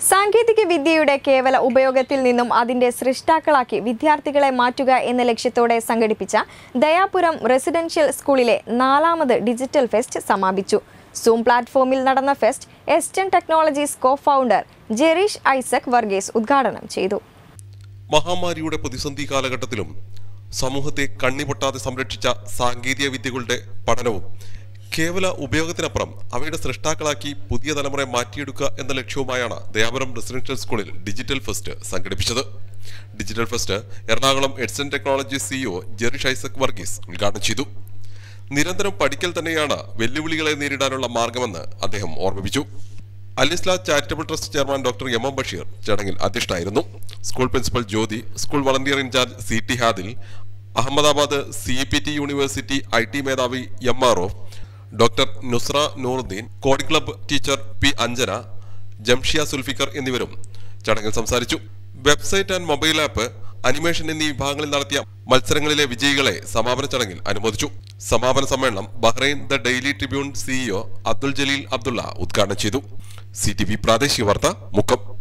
സാങ്കേതിക വിദ്യയുടെ കേവല ഉപയോഗത്തിൽ നിന്നും അതിന്റെ സൃഷ്ടാക്കളാക്കി വിദ്യാർത്ഥികളെ മാറ്റുക എന്ന ലക്ഷ്യത്തോടെ സംഘടിപ്പിച്ച ദയാപുരം റെസിഡൻഷ്യൽ സ്കൂളിലെ നാലാമത് ഡിജിറ്റൽ ഫെസ്റ്റ് സമാപിച്ചു സൂം പ്ലാറ്റ്ഫോമിൽ നടന്ന fest Eston technologies co founder Jerish Isaac Varghese ഉദ്ഘാടനം ചെയ്തു മഹാമാരിയുടെ പ്രതിസന്ധി കാലഘട്ടത്തിലും സമൂഹത്തെ കണ്ണിപൊട്ടാതെ സംരക്ഷിച്ച സാങ്കേതിക വിദ്യകളുടെ പഠനവും കേവല ഉപയോഗത്തിനപ്പുറം അവയുടെ സൃഷ്ടാക്കളാക്കി പുതിയ തലമുറയെ മാറ്റിയെടുക്കുക എന്ന ലക്ഷ്യവുമായാണ് ദയാപുരം റെസിഡൻഷ്യൽ സ്കൂളിൽ ഡിജിറ്റൽ ഫെസ്റ്റ് സംഘടിപ്പിച്ചത് digital fest Ernakulam Edson technology CEO Jerish Isaac Varghese ഉദ്ഘാടനം ചെയ്തു നിരന്തരം പഠിക്കൽ തന്നെയാണ് വെല്ലുവിളികളെ നേരിടാനുള്ള മാർഗമെന്ന് അദ്ദേഹം ഓർമ്മിപ്പിച്ചു അലിസ്ല charitable trust chairman doctor M M Basheer ചടങ്ങിൽ അധ്യക്ഷനായിരുന്നു school principal Jyothi school volunteer in charge C T Hadil Ahmedabad C P T university I T മേധാവി M R O doctor Nusra Nooruddeen കോടി club teacher P Anjana Jamshiya Zulfikar എന്നിവരും ചടങ്ങിൽ സംസാരിച്ചു website and mobile app animation എന്നീ വിഭാഗങ്ങളിൽ നടത്തിയ മത്സരങ്ങളിലെ വിജയികളെ സമാപന ചടങ്ങിൽ അനുമോദിച്ചു സമാപന സമ്മേളനം Bahrain the daily tribune CEO Abdul Jaleel Abdulla ഉദ്ഘാടനം ചെയ്തു സി ടി വി പ്രാദേശിക വാർത്ത മുക്കം